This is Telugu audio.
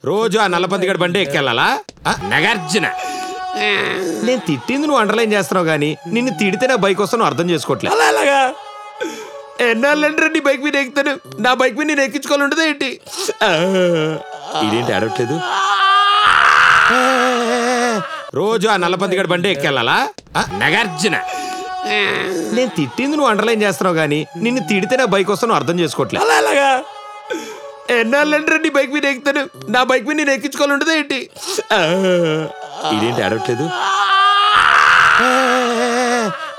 రోజు ఆ నల్లపంది గడి బండి ఎక్కెళ్ళాలా ఆ, నగార్జున నేను తిట్టింది నువ్వు అండర్లైన్ చేస్తున్నావు కానీ నిన్ను తిడితే నా బైక్ వస్తాను అర్థం చేసుకోవట్లేదు అలా అలాగా ఎన్నాళ్ళంటే నీ బైక్ మీద ఎక్కుతాను నా బైక్ మీద నేను ఎక్కించుకోవాలి ఉండదు ఏంటి ఆ, ఇదేంటి అడగట్లేదు రోజు ఆ నల్లపంది గడి బండి ఎక్కెళ్ళాలా ఆ, నగార్జున నేను తిట్టింది నువ్వు అండర్లైన్ చేస్తున్నావు కానీ నిన్ను తిడితే నా బైక్ వస్తాను అర్థం చేసుకోవట్లేదు అలా అలాగా ఎన్నాళ్ళంటే నీ బైక్ మీద ఎక్కుతాను నా బైక్ మీద నేను ఎక్కించుకోవాలి ఉండదు ఏంటి ఆ, ఇదేంటి అడగట్లేదు